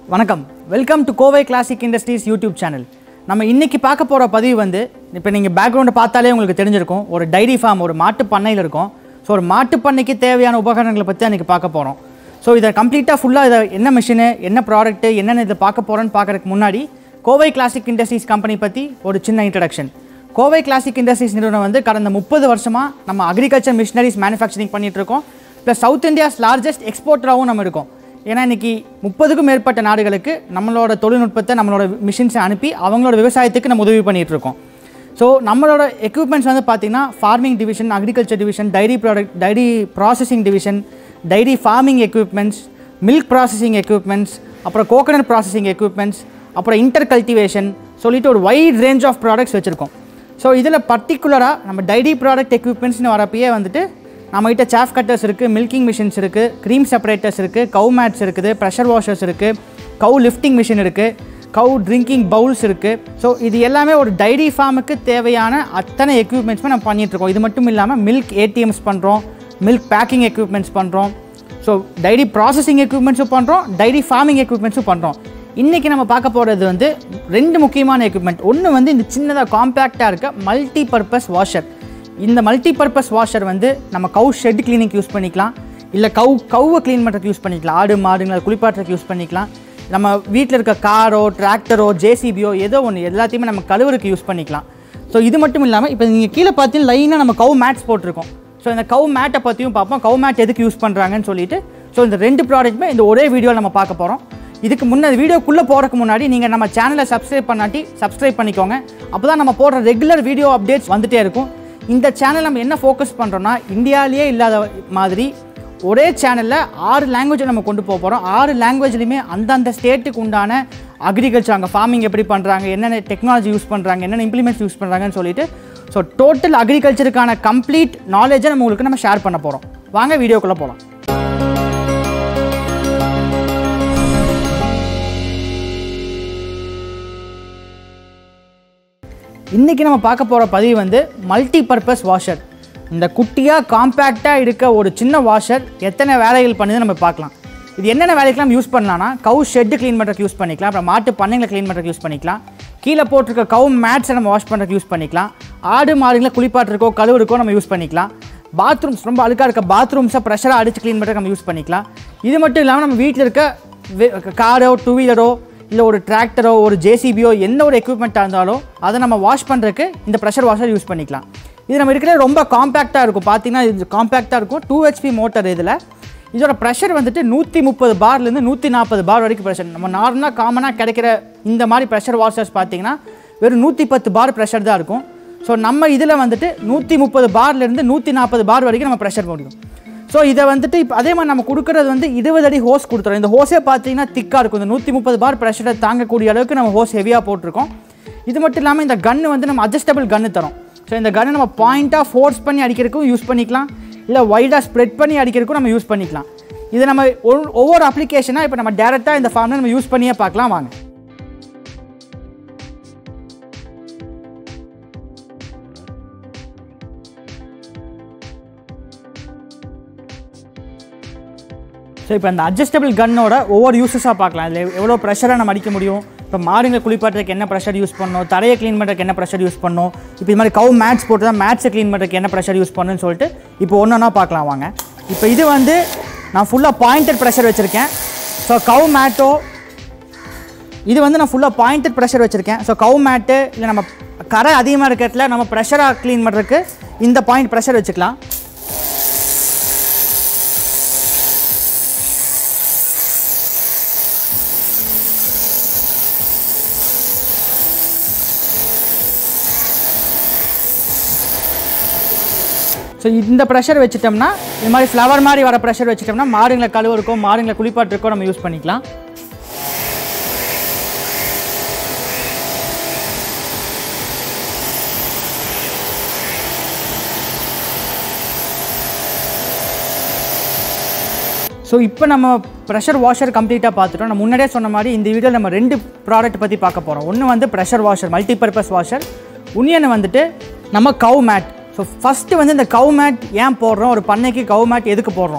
வணக்கம் welcome to Kovai classic industries YouTube channel நம்ம இன்னைக்கு பார்க்க போகிற பதிவு வந்து இப்போ நீங்கள் பேக்ரவுண்டை பார்த்தாலே உங்களுக்கு தெரிஞ்சிருக்கும் ஒரு டைரி ஃபார்ம் ஒரு மாட்டு பண்ணையில் இருக்கும் ஸோ ஒரு மாட்டு பண்ணைக்கு தேவையான உபகரணங்களை பற்றி அன்றைக்கி பார்க்க போகிறோம் ஸோ இதை கம்ப்ளீட்டாக ஃபுல்லாக இதை என்ன மிஷினு என்ன ப்ராடக்ட்டு என்னென்ன இதை பார்க்க போகிறோன்னு பார்க்கறதுக்கு முன்னாடி கோவை கிளாசிக் இண்டஸ்ட்ரீஸ் கம்பெனி பற்றி ஒரு சின்ன இன்ட்ரடக்ஷன் கோவை கிளாசிக் இண்டஸ்ட்ரீஸ் நிறுவனம் வந்து கடந்த முப்பது வருஷமாக நம்ம அக்ரிகல்ச்சர் மிஷினரிஸ் மேனுஃபேக்சரிங் பண்ணிட்டு இருக்கோம் ப்ளஸ் சவுத் இந்தியாஸ் லார்ஜஸ்ட் எக்ஸ்போர்ட்டராகவும் நம்ம இருக்கோம் ஏன்னா இன்னைக்கு முப்பதுக்கும் மேற்பட்ட நாடுகளுக்கு நம்மளோட தொழில்நுட்பத்தை நம்மளோட மிஷின்ஸை அனுப்பி அவங்களோட விவசாயத்துக்கு நம்ம உதவி பண்ணிட்டு இருக்கோம் ஸோ நம்மளோட எக்யூப்மெண்ட்ஸ் வந்து பார்த்திங்கன்னா farming division agriculture division dairy product dairy processing division dairy farming equipments milk processing equipments அப்புறம் கோகனட் ப்ராசஸிங் எக்யூப்மெண்ட்ஸ் அப்புறம் இன்டர் கல்டிவேஷன் சொல்லிட்டு ஒரு வைட் ரேஞ்ச் ஆஃப் ப்ராடக்ட்ஸ் வச்சுருக்கோம் ஸோ இதில் பர்டிகுலராக நம்ம டைரி ப்ராடக்ட் எக்யூப்மெண்ட்ஸ்னு வரப்பயே வந்துட்டு நம்மகிட்ட சாஃப் கட்டர்ஸ் இருக்குது மில்கிங் மிஷின்ஸ் இருக்குது க்ரீம் செப்பரேட்டர்ஸ் இருக்குது கவு மேட்ஸ் இருக்குது ப்ரெஷர் வாஷர்ஸ் இருக்குது கவு லிஃப்டிங் மிஷின் இருக்குது கவு ட்ரிங்கிங் பவுல்ஸ் இருக்குது ஸோ இது எல்லாமே ஒரு டைரி ஃபார்முக்கு தேவையான அத்தனை எக்யூப்மெண்ட்ஸுமே நம்ம பண்ணிகிட்ருக்கோம் இது மட்டும் இல்லாமல் மில்க் ஏடிஎம்ஸ் பண்ணுறோம் மில்க் பேக்கிங் எக்யூப்மெண்ட்ஸ் பண்ணுறோம் ஸோ டைரி ப்ராசஸிங் எக்யூப்மெண்ட்ஸும் பண்ணுறோம் டைரி ஃபார்மிங் எக்யூப்மெண்ட்ஸும் பண்ணுறோம் இன்றைக்கி நம்ம பார்க்க போகிறது வந்து ரெண்டு முக்கியமான எக்யூப்மெண்ட் ஒன்று வந்து இந்த சின்னதாக காம்பேக்டாக இருக்க மல்டி பர்பஸ் வாஷர் இந்த மல்டி பர்பஸ் வாஷர் வந்து நம்ம கவு ஷெட் கிளீனிங் யூஸ் பண்ணிக்கலாம் இல்லை கவு கவுவை க்ளீன் பண்ணுறதுக்கு யூஸ் பண்ணிக்கலாம் ஆடு மாடுங்களை குளிப்பாட்டுறதுக்கு யூஸ் பண்ணிக்கலாம் நம்ம வீட்டில் இருக்க காரோ டிராக்டரோ ஜேசிபியோ ஏதோ ஒன்று எல்லாத்தையுமே நம்ம கழுவுறதுக்கு யூஸ் பண்ணிக்கலாம் ஸோ இது மட்டும் இல்லாமல் இப்போ நீங்கள் கீழே பார்த்தீங்கன்னா லைனாக நம்ம கவு மேட்ஸ் போட்டிருக்கோம் ஸோ இந்த கவு மேட்டை பற்றியும் பார்ப்போம் கவு மேட் எதுக்கு யூஸ் பண்ணுறாங்கன்னு சொல்லிட்டு ஸோ இந்த ரெண்டு ப்ராடக்ட்டுமே இந்த ஒரே வீடியோவில் நம்ம பார்க்க போகிறோம் இதுக்கு முன்னே வீடியோக்குள்ளே போகிறதுக்கு முன்னாடி நீங்கள் நம்ம சேனலை சப்ஸ்கிரைப் பண்ணாட்டி சப்ஸ்கிரைப் பண்ணிக்கோங்க அப்போ தான் நம்ம போடுற ரெகுலர் வீடியோ அப்டேட்ஸ் வந்துட்டே இருக்கும் இந்த சேனல் நம்ம என்ன ஃபோக்கஸ் பண்ணுறோன்னா இந்தியாவிலேயே இல்லாத மாதிரி ஒரே சேனலில் ஆறு லாங்குவேஜை நம்ம கொண்டு போக போகிறோம் ஆறு லாங்குவேஜ்லையுமே அந்தந்த ஸ்டேட்டுக்கு உண்டான அக்ரிகல்ச்சர் அங்கே ஃபார்மிங் எப்படி பண்ணுறாங்க என்னென்ன டெக்னாலஜி யூஸ் பண்ணுறாங்க என்னென்ன இம்ப்ளிமெண்ட்ஸ் யூஸ் பண்ணுறாங்கன்னு சொல்லிட்டு ஸோ டோட்டல் அக்ரிகல்ச்சருக்கான கம்ப்ளீட் நாலேஜை நம்ம உங்களுக்கு நம்ம ஷேர் பண்ண போகிறோம் வாங்க வீடியோக்குள்ளே போகலாம் இன்றைக்கி நம்ம பார்க்க போகிற பதிவு வந்து மல்டி பர்பஸ் வாஷர் இந்த குட்டியாக காம்பேக்டாக இருக்க ஒரு சின்ன வாஷர் எத்தனை வேலைகள் பண்ணுது நம்ம பார்க்கலாம் இது என்னென்ன வேலைக்கெல்லாம் யூஸ் பண்ணலாம்னா கவு ஷெட்டு க்ளீன் பண்ணுறதுக்கு யூஸ் பண்ணிக்கலாம் அப்புறம் மாட்டு பண்ணைங்களை க்ளீன் பண்ணுறதுக்கு யூஸ் பண்ணிக்கலாம் கீழே போட்டிருக்க கவு மேட்ஸை நம்ம வாஷ் பண்ணுறதுக்கு யூஸ் பண்ணிக்கலாம் ஆடு மாடுகளை குளிப்பாட்டுறக்கோ கழுவுறக்கோ நம்ம யூஸ் பண்ணிக்கலாம் பாத்ரூம்ஸ் ரொம்ப அழுக்காக இருக்க பாத்ரூம்ஸை ப்ரெஷராக அடித்து க்ளீன் பண்ணுறதுக்கு நம்ம யூஸ் பண்ணிக்கலாம் இது மட்டும் இல்லாமல் நம்ம வீட்டில் இருக்க காரோ டூ வீலரோ இல்லை ஒரு டிராக்டரோ ஒரு ஜேசிபியோ எந்த ஒரு எக்யூப்மெண்ட்டாக இருந்தாலும் அதை நம்ம வாஷ் பண்ணுறதுக்கு இந்த ப்ரெஷர் வாஷர் யூஸ் பண்ணிக்கலாம் இது நம்ம இருக்கிற ரொம்ப காம்பேக்டாக இருக்கும் பார்த்தீங்கன்னா இது காம்பேக்டாக இருக்கும் டூ ஹெச்பி மோட்டர் இதில் இதோட ப்ரெஷர் வந்துட்டு நூற்றி முப்பது பார்லேருந்து நூற்றி நாற்பது பார் வரைக்கும் ப்ரெஷர் நம்ம நார்மலாக காமனாக கிடைக்கிற இந்த மாதிரி ப்ரெஷர் வாஷர்ஸ் பார்த்தீங்கன்னா வெறும் நூற்றி பத்து பார் ப்ரெஷர் தான் இருக்கும் ஸோ நம்ம இதில் வந்துட்டு நூற்றி முப்பது பார்லேருந்து நூற்றி நாற்பது பார் வரைக்கும் நம்ம ப்ரெஷர் முடியும் ஸோ இதை வந்துட்டு இப்போ அதே மாதிரி நம்ம கொடுக்குறது வந்து இருபது அடி ஹோஸ் கொடுத்துறோம் இந்த ஹோஸே பார்த்தீங்கன்னா திக்காக இருக்கும் இந்த நூற்றி முப்பது பார் ப்ரெஷரை தாங்கக்கூடிய அளவுக்கு நம்ம ஹோஸ் ஹெவியாக போட்டிருக்கோம் இது மட்டும் இல்லாமல் இந்த கன்று வந்து நம்ம அட்ஜஸ்டபிள் கன்று தரோம் ஸோ இந்த கன்னை நம்ம பாயிண்ட்டாக ஃபோர்ஸ் பண்ணி அடிக்கிறதுக்கும் யூஸ் பண்ணிக்கலாம் இல்லை வைடாக ஸ்ப்ரெட் பண்ணி அடிக்கிறதுக்கும் நம்ம யூஸ் பண்ணிக்கலாம் இதை நம்ம ஒவ்வொரு- ஒவ்வொரு அப்ளிகேஷனாக இப்போ நம்ம டேரெக்டாக இந்த ஃபார்மில் நம்ம யூஸ் பண்ணியே பார்க்கலாம் வாங்க ஸோ இப்போ அந்த அட்ஜஸ்டபிள் கன்னோட ஒவ்வொரு யூசஸாக பார்க்கலாம் இதில் எவ்வளோ ப்ரெஷராக நம்ம அடிக்க முடியும் இப்போ மாடுங்களை குளிப்பாட்டுறதுக்கு என்ன ப்ரெஷர் யூஸ் பண்ணணும் தரையை க்ளீன் பண்ணுறதுக்கு என்ன ப்ரெஷர் யூஸ் பண்ணணும் இப்போ இது மாதிரி கவு மேட்ஸ் போட்டு தான் மேட்ஸை க்ளீன் பண்ணுறதுக்கு என்ன ப்ரெஷர் யூஸ் பண்ணணும்னு சொல்லிட்டு இப்போ ஒன்று ஒன்றா பார்க்கலாம் வாங்க இப்போ இது வந்து நான் ஃபுல்லாக பாயிண்டட் ப்ரெஷர் வச்சுருக்கேன் ஸோ கவு மேட்டோ இது வந்து நான் ஃபுல்லாக பாயிண்டட் ப்ரெஷர் வச்சுருக்கேன் ஸோ கவு மேட்டு இல்லை நம்ம கரை அதிகமாக இருக்கிறதுல நம்ம ப்ரெஷராக க்ளீன் பண்ணுறதுக்கு இந்த பாயிண்ட் ப்ரெஷர் வச்சுக்கலாம் ஸோ இந்த ப்ரெஷர் வச்சுட்டோம்னா இந்த மாதிரி ஃப்ளவர் மாதிரி வர ப்ரெஷர் வச்சுட்டோம்னா மாடுங்களை கழுவுறக்கோ மாடுங்களை குளிப்பாட்டுறக்கோ நம்ம யூஸ் பண்ணிக்கலாம் ஸோ இப்போ நம்ம ப்ரெஷர் வாஷர் கம்ப்ளீட்டாக பார்த்துட்டோம் நம்ம முன்னாடியே சொன்ன மாதிரி இந்த வீடியோ நம்ம ரெண்டு ப்ராடக்ட் பற்றி பார்க்க போகிறோம் ஒன்று வந்து ப்ரெஷர் வாஷர் மல்டிபர்பஸ் வாஷர் இன்னொன்று வந்துட்டு நம்ம கவு மேட் ஸோ ஃபஸ்ட்டு வந்து இந்த கவு மேட் ஏன் போடுறோம் ஒரு பண்ணைக்கு கவு மேட் எதுக்கு போடுறோம்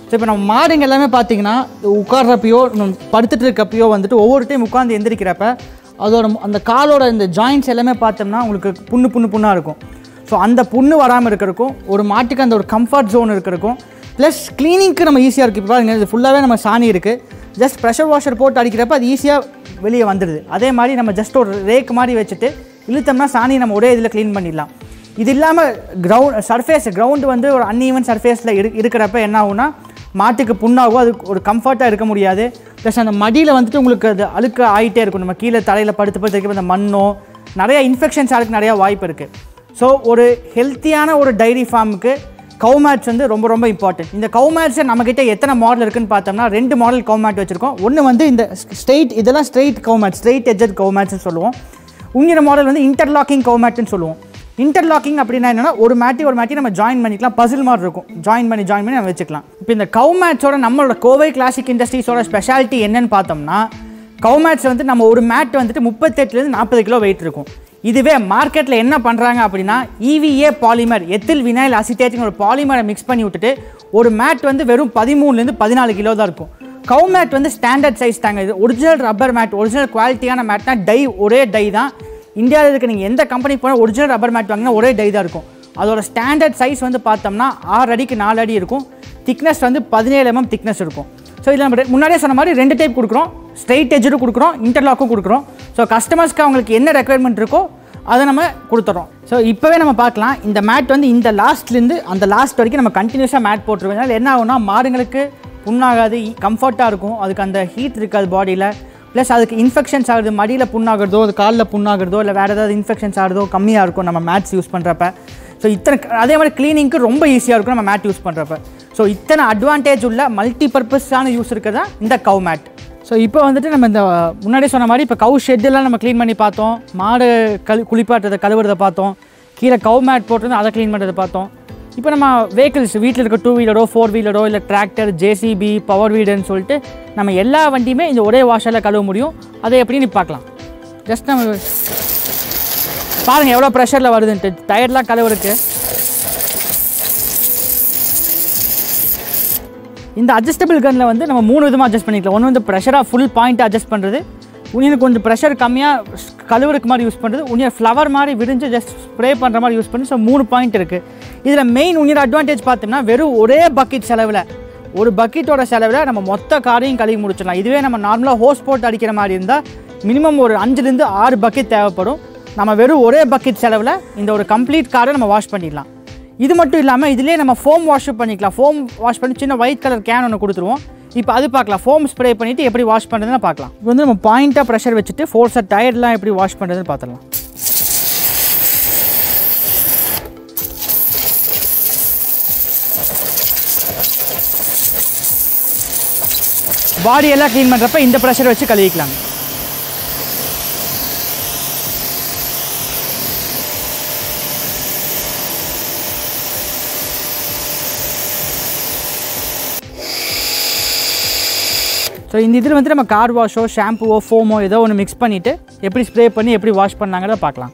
ஸோ இப்போ நம்ம மாடுங்க எல்லாமே பார்த்தீங்கன்னா உட்கார்றப்பயோ நம்ம படுத்துட்டு இருக்கப்பயோ வந்துட்டு ஒவ்வொரு டைம் உட்காந்து எந்திரிக்கிறப்ப அதோட அந்த காலோட இந்த ஜாயின்ட்ஸ் எல்லாமே பார்த்தோம்னா உங்களுக்கு புண்ணு புண்ணு புண்ணாக இருக்கும் ஸோ அந்த புண்ணு வராமல் இருக்கிறதுக்கும் ஒரு மாட்டுக்கு அந்த ஒரு கம்ஃபர்ட் ஜோன் இருக்கிறதுக்கும் ப்ளஸ் க்ளீனிங்க்கு நம்ம ஈஸியாக இருக்குது இப்போ பாருங்க இது ஃபுல்லாகவே நம்ம சாணி இருக்குது ஜஸ்ட் ப்ரெஷர் வாஷர் போட்டு அடிக்கிறப்ப அது ஈஸியாக வெளியே வந்துடுது அதே மாதிரி நம்ம ஜஸ்ட் ஒரு ரேக் மாதிரி வச்சுட்டு இழுத்தோம்னா சாணி நம்ம ஒரே இதில் க்ளீன் பண்ணிடலாம் இது இல்லாமல் கிரவுண்ட் சர்ஃபேஸ் கிரவுண்டு வந்து ஒரு அன்ஈவன் சர்ஃபேஸில் இரு இருக்கிறப்ப என்ன ஆகும்னா மாட்டுக்கு புண்ணாகும் அது ஒரு கம்ஃபர்ட்டாக இருக்க முடியாது ப்ளஸ் அந்த மடியில் வந்துட்டு உங்களுக்கு அது அழுக்க ஆகிட்டே இருக்கும் நம்ம கீழே தலையில் படுத்து படுத்து வைக்கிறப்ப அந்த மண்ணோ நிறைய இன்ஃபெக்ஷன்ஸ் ஆகிறதுக்கு நிறையா வாய்ப்பு இருக்குது ஸோ ஒரு ஹெல்த்தியான ஒரு டைரி ஃபார்முக்கு கவு மேட்ஸ் வந்து ரொம்ப ரொம்ப இம்பார்ட்டன்ட் இந்த கவு மேட்ஸை நம்மக்கிட்ட எத்தனை மாடல் இருக்குன்னு பார்த்தோம்னா ரெண்டு மாடல் கவு மேட் வச்சுருக்கோம் ஒன்று வந்து இந்த ஸ்ட்ரெயிட் இதெல்லாம் ஸ்ட்ரெயிட் கவு மேட் ஸ்ட்ரெயிட் எஜட் கவு மேட்ஸ்னு சொல்லுவோம் இன்னொரு மாடல் வந்து இன்டர்லாக்கிங் கவு மேட்னு சொல்லுவோம் இன்டர்லாக்கிங் அப்படின்னா என்னன்னா ஒரு மேட்டி ஒரு மேட்டி நம்ம ஜாயின் பண்ணிக்கலாம் பசில் மாதிரி இருக்கும் ஜாயின் பண்ணி ஜாயின் பண்ணி நம்ம வச்சுக்கலாம் இப்போ இந்த கவு மேட்ஸோட நம்மளோட கோவை கிளாசிக் இண்டஸ்ட்ரீஸோட ஸ்பெஷாலிட்டி என்னன்னு பார்த்தோம்னா கவு மேட்ஸ் வந்து நம்ம ஒரு மேட் வந்துட்டு முப்பத்தெட்டுலேருந்து நாற்பது கிலோ வெயிட் இருக்கும் இதுவே மார்க்கெட்டில் என்ன பண்ணுறாங்க அப்படின்னா இவிஏ பாலிமர் எத்தில் வினைல் அசிட்டேட்டிங் ஒரு பாலிமரை மிக்ஸ் பண்ணி விட்டுட்டு ஒரு மேட் வந்து வெறும் பதிமூணுலேருந்து பதினாலு கிலோ தான் இருக்கும் கவு மேட் வந்து ஸ்டாண்டர்ட் சைஸ் தாங்க இது ஒரிஜினல் ரப்பர் மேட் ஒரிஜினல் குவாலிட்டியான மேட்னா டை ஒரே டை தான் இந்தியாவில் இருக்க நீங்கள் எந்த கம்பெனிக்கு போனால் ஒரிஜினல் ரப்பர் மேட் வாங்கினா ஒரே டை தான் இருக்கும் அதோட ஸ்டாண்டர்ட் சைஸ் வந்து பார்த்தோம்னா ஆறு அடிக்கு நாலு அடி இருக்கும் திக்னஸ் வந்து பதினேழு எம்எம் திக்னஸ் இருக்கும் ஸோ இதில் நம்ம ரெ- முன்னாடியே சொன்ன மாதிரி ரெண்டு டைப் கொடுக்குறோம் ஸ்ட்ரைட் எஜ்ஜும் கொடுக்குறோம் இன்டர்லாக்கும் கொடுக்குறோம் ஸோ கஸ்டமர்ஸ்க்கு அவங்களுக்கு என்ன ரெக்குயர்மெண்ட் இருக்கோ அதை நம்ம கொடுத்துறோம் ஸோ இப்போவே நம்ம பார்க்கலாம் இந்த மேட் வந்து இந்த லாஸ்ட்லேருந்து அந்த லாஸ்ட் வரைக்கும் நம்ம கண்டினியூஸாக மேட் போட்டுருவோம் அதனால என்ன ஆகும்னா மாடுங்களுக்கு புண்ணாகாது கம்ஃபர்ட்டாக இருக்கும் அதுக்கு அந்த ஹீட் இருக்காது பாடியில் ப்ளஸ் அதுக்கு இன்ஃபெக்ஷன்ஸ் ஆகுது மடியில் புண்ணாகிறதோ அது காலில் புண்ணாகிறதோ இல்லை வேறு ஏதாவது இன்ஃபெக்ஷன்ஸ் ஆகுதோ கம்மியாக இருக்கும் நம்ம மேட்ஸ் யூஸ் பண்ணுறப்ப ஸோ இத்தனை அதே மாதிரி க்ளீனிங்க்கு ரொம்ப ஈஸியாக இருக்கும் நம்ம மேட் யூஸ் பண்ணுறப்ப ஸோ இத்தனை அட்வான்டேஜ் உள்ள மல்டி பர்பஸான யூஸ் இருக்கிறதா இந்த கவ் மேட் ஸோ இப்போ வந்துட்டு நம்ம இந்த முன்னாடி சொன்ன மாதிரி இப்போ கவு ஷெட்டெல்லாம் நம்ம க்ளீன் பண்ணி பார்த்தோம் மாடு கழு குளிப்பாட்டுறதை கழுவுறதை பார்த்தோம் கீழே கவு மேட் போட்டு அதை க்ளீன் பண்ணுறதை பார்த்தோம் இப்போ நம்ம வெஹிக்கிள்ஸ் வீட்டில் இருக்க டூ வீலரோ ஃபோர் வீலரோ இல்லை டிராக்டர் ஜேசிபி பவர் வீடுன்னு சொல்லிட்டு நம்ம எல்லா வண்டியுமே இந்த ஒரே வாஷரில் கழுவ முடியும் அதை எப்படின்னு பார்க்கலாம் ஜஸ்ட் நம்ம பாருங்கள் எவ்வளோ ப்ரெஷரில் வருதுன்ட்டு டயர்லாம் கழுவுறதுக்கு இந்த அட்ஜஸ்டபிள் கன்னில் வந்து நம்ம மூணு விதமாக அட்ஜஸ்ட் பண்ணிக்கலாம் ஒன்று வந்து ப்ரெஷராக ஃபுல் பாயிண்ட் அட்ஜஸ்ட் பண்ணுறது இன்னும் கொஞ்சம் ப்ரெஷர் கம்மியாக கழுவுறதுக்கு மாதிரி யூஸ் பண்ணுறது இன்னும் ஃப்ளவர் மாதிரி விரிஞ்சு ஜஸ்ட் ஸ்ப்ரே பண்ணுற மாதிரி யூஸ் பண்ணி ஸோ மூணு பாயிண்ட் இருக்குது இதில் மெயின் இன்னொரு அட்வான்டேஜ் பார்த்தோம்னா வெறும் ஒரே பக்கெட் செலவில் ஒரு பக்கெட்டோட செலவில் நம்ம மொத்த காரையும் கழுவி முடிச்சிடலாம் இதுவே நம்ம நார்மலாக ஹோஸ் போட்டு அடிக்கிற மாதிரி இருந்தால் மினிமம் ஒரு அஞ்சுலேருந்து ஆறு பக்கெட் தேவைப்படும் நம்ம வெறும் ஒரே பக்கெட் செலவில் இந்த ஒரு கம்ப்ளீட் காரை நம்ம வாஷ் பண்ணிடலாம் இது மட்டும் இல்லாமல் இதுலேயே நம்ம ஃபோம் வாஷ் பண்ணிக்கலாம் ஃபோம் வாஷ் பண்ணி சின்ன ஒயிட் கலர் கேன் ஒன்று கொடுத்துருவோம் இப்போ அது பார்க்கலாம் ஃபோம் ஸ்ப்ரே பண்ணிவிட்டு எப்படி வாஷ் பண்ணுறதுன்னு பார்க்கலாம் இப்போ வந்து நம்ம பாயிண்ட்டாக ப்ரெஷர் வச்சுட்டு ஃபோர்ஸாக டயர்லாம் எப்படி வாஷ் பண்ணுறதுன்னு பார்த்துடலாம் பாடி எல்லாம் க்ளீன் பண்ணுறப்ப இந்த ப்ரெஷர் வச்சு கழுவிக்கலாம் ஸோ இந்த இதில் வந்து நம்ம கார் வாஷோ ஷாம்புவோ ஃபோமோ ஏதோ ஒன்று மிக்ஸ் பண்ணிவிட்டு எப்படி ஸ்ப்ரே பண்ணி எப்படி வாஷ் பண்ணாங்கிறத பார்க்கலாம்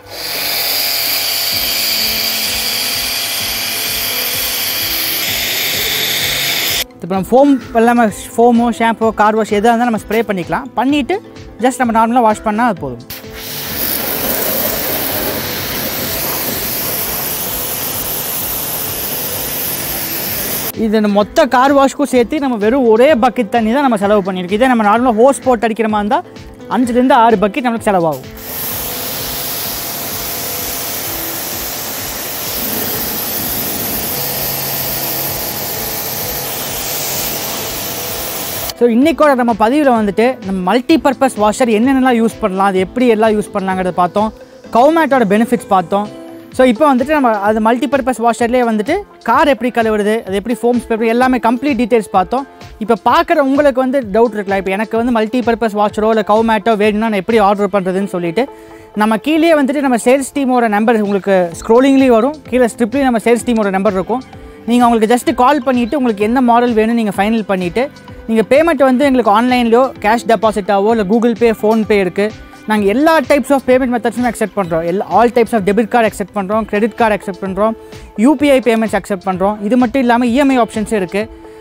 இப்போ நம்ம ஃபோம் எல்லாமே ஃபோமோ ஷாம்போ கார் வாஷ் எதாக இருந்தாலும் நம்ம ஸ்ப்ரே பண்ணிக்கலாம் பண்ணிவிட்டு ஜஸ்ட் நம்ம நார்மலாக வாஷ் பண்ணால் அது போதும் இது இந்த மொத்த கார் வாஷ்க்கும் சேர்த்து நம்ம வெறும் ஒரே பக்கெட் தண்ணி தான் நம்ம செலவு பண்ணியிருக்கோம் இதே நம்ம நார்மலாக ஹோஸ் போட்டு அடிக்கிற மாதிரி இருந்தால் அஞ்சுலேருந்து ஆறு பக்கெட் நம்மளுக்கு செலவாகும் ஸோ இன்றைக்கோட நம்ம பதிவில் வந்துட்டு நம்ம மல்டி பர்பஸ் வாஷர் என்னென்னலாம் யூஸ் பண்ணலாம் அது எப்படி எல்லாம் யூஸ் பண்ணலாங்கிறத பார்த்தோம் கவுமேட்டோட பெனிஃபிட்ஸ் பார்த்தோம் ஸோ இப்போ வந்துட்டு நம்ம அது மல்டி பர்பஸ் வாஷர்லேயே வந்துட்டு கார் எப்படி கழுவுறது அது எப்படி ஃபோம்ஸ் பேப்பர் எல்லாமே கம்ப்ளீட் டீட்டெயில்ஸ் பார்த்தோம் இப்போ பார்க்குற உங்களுக்கு வந்து டவுட் இருக்கலாம் இப்போ எனக்கு வந்து மல்டி பர்பஸ் வாஷரோ இல்லை கவுமேட்டோ வேணும்னா நான் எப்படி ஆர்டர் பண்ணுறதுன்னு சொல்லிட்டு நம்ம கீழே வந்துட்டு நம்ம சேல்ஸ் டீமோட நம்பர் உங்களுக்கு ஸ்க்ரோலிங்லேயும் வரும் கீழே ஸ்ட்ரிப்லேயும் நம்ம சேல்ஸ் டீமோட நம்பர் இருக்கும் நீங்கள் அவங்களுக்கு ஜஸ்ட் கால் பண்ணிவிட்டு உங்களுக்கு எந்த மாடல் வேணும் நீங்கள் ஃபைனல் பண்ணிவிட்டு நீங்கள் பேமெண்ட் வந்து எங்களுக்கு ஆன்லைன்லையோ கேஷ் டெபாசிட்டாவோ இல்லை கூகுள் பே ஃபோன்பே இருக்குது நாங்கள் எல்லா டைப்ஸ் ஆஃப் பேமெண்ட் மெத்தட்ஸுமே அக்செப்ட் பண்ணுறோம் எல்லா all types of debit card accept பண்ணுறோம் கிரெடிட் கார்டு அக்செப்ட் பண்ணுறோம் யூபிஐ பேமெண்ட்ஸ் அக்செப்ட் பண்ணுறோம் இது மட்டும் இல்லாமல் இஎம்ஐ ஆப்ஷன்ஸும் இருக்குது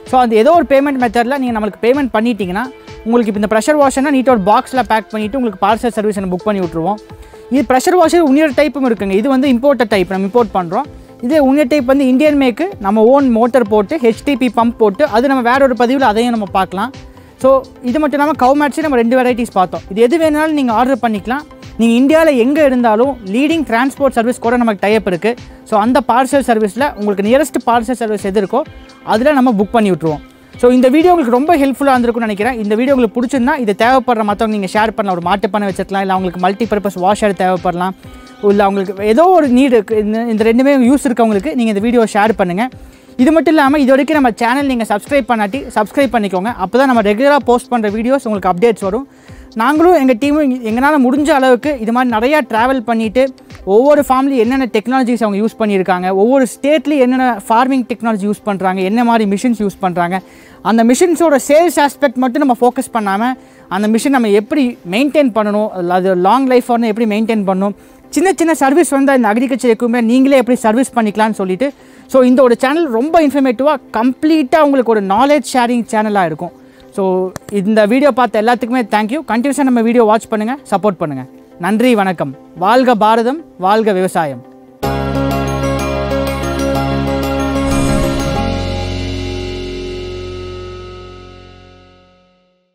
ஸோ அது ஏதோ ஒரு பேமெண்ட் மெத்தடில் நீங்கள் நம்மளுக்கு பேமெண்ட் பண்ணிட்டீங்கன்னா உங்களுக்கு இப்போ இந்த ப்ரெஷர் வாஷர்னா நீட்டாக ஒரு பாக்ஸில் பேக் பண்ணிவிட்டு உங்களுக்கு பார்சல் சர்வீஸ் புக் பண்ணி விட்ருவோம் இது ப்ரெஷர் வாஷர் உன்னியர் டைப்பும் இருக்குங்க இது வந்து இம்போர்ட்டட் டைப் நம்ம இம்போர்ட் பண்ணுறோம் இதே உன்னியர் டைப் வந்து இந்தியன் மேக்கு நம்ம ஓன் மோட்டர் போட்டு ஹெச்டிபி பம்ப் போட்டு அது நம்ம வேற ஒரு பதிவில் அதையும் நம்ம பார்க்கலாம் ஸோ இது மட்டும் இல்லாமல் கவு மேட்ஸே நம்ம ரெண்டு வெரைட்டிஸ் பார்த்தோம் இது எது வேணாலும் நீங்கள் ஆர்டர் பண்ணிக்கலாம் நீங்கள் இந்தியாவில் எங்கே இருந்தாலும் லீடிங் டிரான்ஸ்போர்ட் சர்வீஸ் கூட நமக்கு டைப் இருக்குது ஸோ அந்த பார்சல் சர்வீஸில் உங்களுக்கு நியரஸ்ட் பார்சல் சர்வீஸ் எது இருக்கோ அதில் நம்ம புக் பண்ணி விட்ருவோம் ஸோ இந்த வீடியோ உங்களுக்கு ரொம்ப ஹெல்ப்ஃபுல்லாக இருந்திருக்கும்னு நினைக்கிறேன் இந்த வீடியோ உங்களுக்கு பிடிச்சிருந்தா இது தேவைப்படுற மற்றவங்க நீங்கள் ஷேர் பண்ணலாம் ஒரு மாட்டு பண்ண வச்சிருக்கலாம் இல்லை அவங்களுக்கு மல்டி பர்பஸ் வாஷர் தேவைப்படலாம் இல்லை அவங்களுக்கு ஏதோ ஒரு நீடு இருக்குது இந்த இந்த ரெண்டுமே யூஸ் இருக்கவங்களுக்கு நீங்கள் இந்த வீடியோ ஷேர் பண்ணுங்கள் இது மட்டும் இல்லாமல் இது வரைக்கும் நம்ம சேனல் நீங்கள் சப்ஸ்கிரைப் பண்ணாட்டி சப்ஸ்கிரைப் பண்ணிக்கோங்க அப்போ தான் நம்ம ரெகுலராக போஸ்ட் பண்ணுற வீடியோஸ் உங்களுக்கு அப்டேட்ஸ் வரும் நாங்களும் எங்கள் டீமும் எங்களால் முடிஞ்ச அளவுக்கு இது மாதிரி நிறையா ட்ராவல் பண்ணிவிட்டு ஒவ்வொரு ஃபார்ம்லி என்னென்ன டெக்னாலஜிஸ் அவங்க யூஸ் பண்ணியிருக்காங்க ஒவ்வொரு ஸ்டேட்லேயும் என்னென்ன ஃபார்மிங் டெக்னாலஜி யூஸ் பண்ணுறாங்க என்ன மாதிரி மிஷின்ஸ் யூஸ் பண்ணுறாங்க அந்த மிஷின்ஸோட சேல்ஸ் ஆஸ்பெக்ட் மட்டும் நம்ம ஃபோக்கஸ் பண்ணாமல் அந்த மிஷின் நம்ம எப்படி மெயின்டைன் பண்ணணும் அதுல அது லாங் லைஃப் வந்து எப்படி மெயின்டைன் பண்ணணும் சின்ன சின்ன சர்வீஸ் வந்து இந்த அக்ரிகல்ச்சர் எக்குமே நீங்களே எப்படி சர்வீஸ் பண்ணிக்கலாம்னு சொல்லிட்டு ஸோ இந்த ஒரு சேனல் ரொம்ப இன்ஃபர்மேட்டிவாக கம்ப்ளீட்டாக உங்களுக்கு ஒரு நாலேஜ் ஷேரிங் சேனலாக இருக்கும் ஸோ இந்த வீடியோ பார்த்த எல்லாத்துக்குமே தேங்க்யூ கண்டினியூஸாக நம்ம வீடியோ வாட்ச் பண்ணுங்கள் சப்போர்ட் பண்ணுங்கள் நன்றி வணக்கம் வாழ்க பாரதம் வாழ்க விவசாயம்